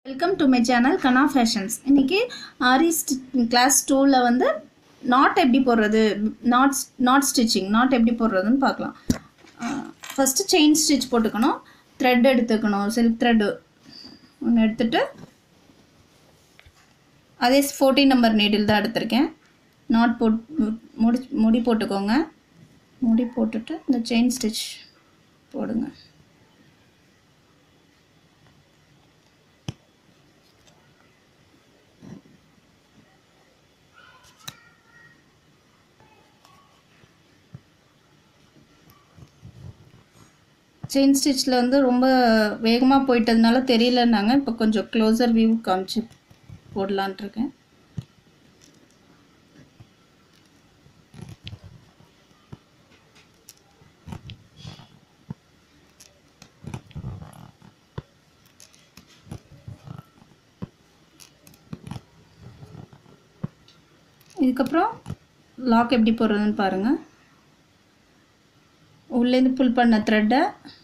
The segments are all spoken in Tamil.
welcome to my channel Kana fashions இன்றைக்கி ஆரி கிளாஸ் டூவில் வந்து நாட் எப்படி போடுறது நாட் நாட் ஸ்டிச்சிங் நாட் எப்படி போடுறதுன்னு பார்க்கலாம் ஃபஸ்ட்டு செயின் ஸ்டிச் போட்டுக்கணும் த்ரெட் எடுத்துக்கணும் சில்க் த்ரெட்டு ஒன்று எடுத்துட்டு அதே ஃபோர்டீன் நம்பர் நீடில் தான் எடுத்திருக்கேன் நாட் போட் முடி முடி போட்டுக்கோங்க முடி போட்டுட்டு இந்த செயின் ஸ்டிச் போடுங்க செயின் ஸ்டிச்சில் வந்து ரொம்ப வேகமாக போயிட்டதுனால தெரியலன்னாங்க இப்போ கொஞ்சம் க்ளோசர் வியூ காமிச்சு போடலான்ட்டு இருக்கேன் இதுக்கப்புறம் லாக் எப்படி போடுறதுன்னு பாருங்கள் உள்ளேருந்து புல் பண்ண த்ரெட்டை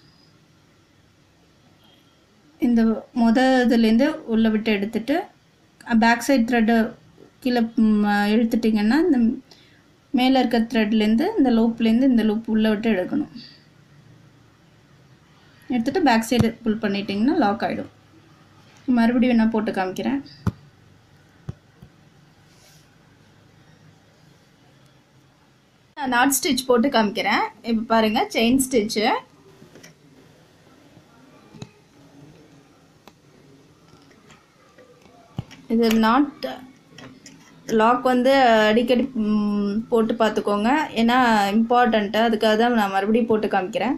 இந்த மொத இதுலேருந்து உள்ளே விட்டு எடுத்துட்டு பேக் சைட் த்ரெட்டை கீழே ம், இழுத்துட்டிங்கன்னா இந்த மேலே இருக்க த்ரெட்லேருந்து இந்த லூப்லேருந்து இந்த லூப் உள்ளே விட்டு எடுக்கணும் எடுத்துட்டு பேக் சைடு புல் பண்ணிட்டிங்கன்னா லாக் ஆகிடும் மறுபடியும் நான் போட்டு காமிக்கிறேன் நான் நாட் ஸ்டிச் போட்டு காமிக்கிறேன் இப்போ பாருங்கள் செயின் ஸ்டிச்சு இது நாட் லாக் வந்து அடிக்கடி ம், போட்டு பார்த்துக்கோங்க ஏன்னா இம்பார்ட்டண்ட்டு அதுக்காக தான் நான் மறுபடியும் போட்டு காமிக்கிறேன்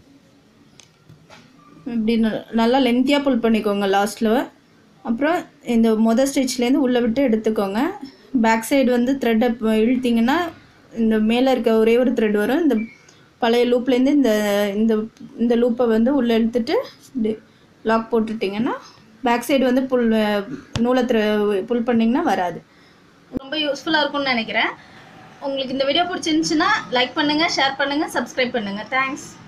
இப்படி ந- நல்லா லென்த்தியாக புல் பண்ணிக்கோங்க லாஸ்ட்டில் அப்புறம் இந்த மொதல் ஸ்டிச்லேருந்து உள்ளே விட்டு எடுத்துக்கோங்க பேக் சைடு வந்து த்ரெட்டை இழுத்தீங்கன்னா இந்த மேலே இருக்க ஒரே ஒரு த்ரெட் வரும் இந்த பழைய லூப்லேருந்து இந்த இந்த இந்த லூப்பை வந்து உள்ளே இழுத்துட்டு இப்படி லாக் போட்டுட்டிங்கன்னா பேக் சைடு வந்து புல் நூலை த்ரெ புல் பண்ணிங்கன்னா வராது ரொம்ப யூஸ்ஃபுல்லாக இருக்கும்னு நினைக்கிறேன் உங்களுக்கு இந்த வீடியோ பிடிச்சிருந்துச்சுன்னா லைக் பண்ணுங்கள் ஷேர் பண்ணுங்கள் சப்ஸ்கிரைப் பண்ணுங்கள் தேங்க்ஸ்